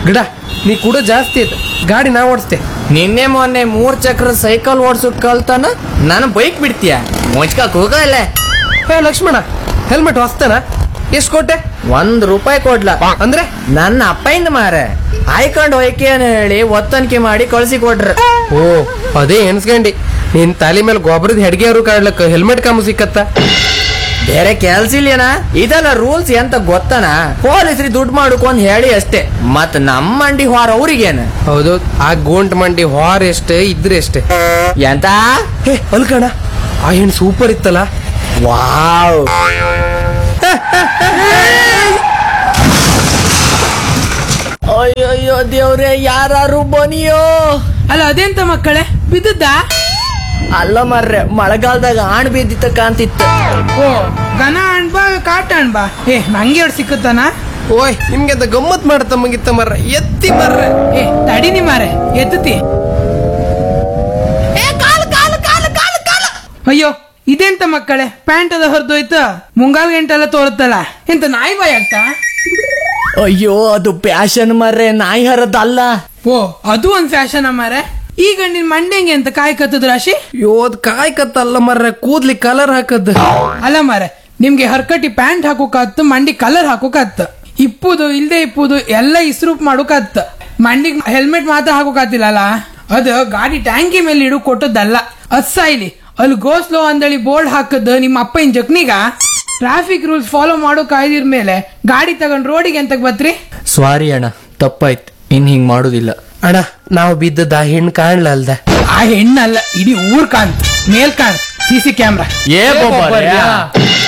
ಗಿಡ ನೀ ಕೂಡ ಜಾಸ್ತಿ ಆಯ್ತು ಗಾಡಿ ನಾ ಓಡಿಸ್ತೆ ನಿನ್ನೆ ಮೊನ್ನೆ ಮೂರ್ ಚಕ್ರ ಸೈಕಲ್ ಓಡ್ಸೋದ್ ಕಲ್ತಾನ ನಾನು ಬೈಕ್ ಬಿಡ್ತೀಯ ಮುಚ್ಕಕ್ ಹೋಗಲ್ಲ ಏ ಲಕ್ಷ್ಮಣ ಹೆಲ್ಮೆಟ್ ಹೊಸ್ತೇನ ಎಷ್ಟು ಕೊಟ್ಟೆ ಒಂದ್ ರೂಪಾಯಿ ಕೊಡ್ಲ ಅಂದ್ರೆ ನನ್ನ ಅಪ್ಪಯಿಂದ ಮಾರೆ ಆಯ್ಕೊಂಡ್ ಹೋಯ್ಕೆ ಅಂತ ಹೇಳಿ ಒತ್ತನಿಕೆ ಮಾಡಿ ಕಳ್ಸಿ ಕೊಟ್ರ ಓ ಅದೇ ಎನ್ಸ್ಕಂಡಿ ನಿನ್ ತಾಲಿ ಮೇಲೆ ಗೊಬ್ಬರದ ಹೆಡ್ಗೆಯವರು ಕಾಡ್ಲಕ್ಕ ಹೆಲ್ಮೆಟ್ ಕಾಮು ಸಿಕ್ಕತ್ತ ಬೇರೆ ಕೆಲ್ಸ ಇಲ್ಲೇನ ಇದೆಲ್ಲ ರೂಲ್ಸ್ ಎಂತ ಗೊತ್ತನ ಪೊಲೀಸ್ರಿ ದುಡ್ಡು ಮಾಡ್ಕೊಂಡ್ ಹೇಳಿ ಅಷ್ಟೇ ಮತ್ ನಮ್ಮ ಮಂಡಿ ಹೊರ ಅವ್ರಿಗೇನ ಹೌದು ಆ ಗೋಂಟ್ ಮಂಡಿ ಹಾರ್ ಎಷ್ಟೇ ಇದ್ರೆ ಎಷ್ಟೇ ಎಂತ ಹೇ ಅಲ್ಕಣ ಆ ಹೆಣ್ ಸೂಪರ್ ಇತ್ತಲ್ಲ ವಾವ್ ಅಯ್ಯಯ್ಯೋ ದೇವ್ರೆ ಯಾರು ಬನಿಯೋ ಅಲ್ಲ ಅದೆಂತ ಮಕ್ಕಳೇ ಬಿದ್ದದ್ದಾ ಅಲ್ಲ ಮರ್ರೆ ಮಳೆಗಾಲದಾಗ ಆಣ್ ಬಿದ್ದಿತ್ತ ಕಾಂತಿತ್ತು ಓ ಗನ ಅಣ್ಬಾ ಕಾಟ ಅಣ್ಬಾ ಏ ನಂಗೆ ಎರಡು ಸಿಕ್ಕುತ್ತಾನ ಓಯ್ ನಿಮ್ಗೆ ಅದ ಗಮ್ಮತ್ ಮಾಡತ್ತ ಮಂಗಿತ್ತ ಮರ್ರ ಎತ್ತಿ ಮರ್ರ ಏ ತಡಿ ನಿ ಮಾರೆ ಎತ್ತತಿ ಅಯ್ಯೋ ಇದೆಂತ ಮಕ್ಕಳೇ ಪ್ಯಾಂಟ್ ಅದ ಹೊರದೋಯ್ತು ಮುಂಗಾಲ್ ಗಂಟೆಲ್ಲ ತೋರುತ್ತಲ್ಲ ಎಂತ ನಾಯಿ ಬಾಯ್ ಆಗ್ತಾ ಅಯ್ಯೋ ಅದು ಪ್ಯಾಶನ್ ಮರ್ರೆ ನಾಯಿ ಹರದಲ್ಲ ಓ ಅದು ಒಂದ್ ಫ್ಯಾಷನ್ ಮಾರೆ ಈಗ ನಿನ್ ಮಂಡೆಂಗೆ ಅಂತ ಕಾಯ್ ಕತ್ತದ ರಾಶಿ ಯೋದ್ ಕಾಯ್ಕತ್ತಲ್ಲ ಮರ್ರ ಕೂದ್ಲಿ ಕಲರ್ ಹಾಕದ್ ಅಲ್ಲ ಮಾರೆ ನಿಮ್ಗೆ ಹರ್ಕಟಿ ಪ್ಯಾಂಟ್ ಹಾಕೋಕಾತ್ತು ಮಂಡಿ ಕಲರ್ ಹಾಕೋಕಾತ್ತು ಇಪ್ಪುದು ಇಲ್ದೆ ಇಪ್ಪುದು ಎಲ್ಲ ಇಸ್ರೂಪ್ ಮಾಡೋಕಾತ್ತು ಮಂಡಿಗ್ ಹೆಲ್ಮೆಟ್ ಮಾತ್ರ ಹಾಕೋಕಾತಿಲ್ಲಲ್ಲ ಅದು ಗಾಡಿ ಟ್ಯಾಂಕಿ ಮೇಲೆ ಇಡು ಕೊಟ್ಟದ್ದಲ್ಲ ಅದ್ ಸಾಯ್ಲಿ ಅಲ್ಲಿ ಗೋಸ್ಲೋ ಅಂದಳಿ ಬೋರ್ಡ್ ಹಾಕದ್ ನಿಮ್ಮ ಅಪ್ಪನ ಜಕ್ನಿಗ ಟ್ರಾಫಿಕ್ ರೂಲ್ಸ್ ಫಾಲೋ ಮಾಡೋ ಕಾಯ್ದಿರ್ ಮೇಲೆ ಗಾಡಿ ತಗೊಂಡ್ ರೋಡಿಗೆ ಎಂತಕ್ ಬತ್ರಿ ಸಾರಿ ಅಣ್ಣ ತಪ್ಪಾಯ್ತು ಇನ್ ಹಿಂಗ್ ಮಾಡುದಿಲ್ಲ ಅಣ್ಣ ನಾವು ಬಿದ್ದದ ಆ ಹೆಣ್ ಕಾಣ್ಲಲ್ದ ಆ ಹೆಣ್ಣಲ್ಲ ಇಡೀ ಊರ್ ಕಾಣ್ತ ಮೇಲ್ ಕಾಣ್ ಸಿ ಸಿ ಕ್ಯಾಮ್ರಾ ಏ ಒಬ್ಬರ್ಯಾ?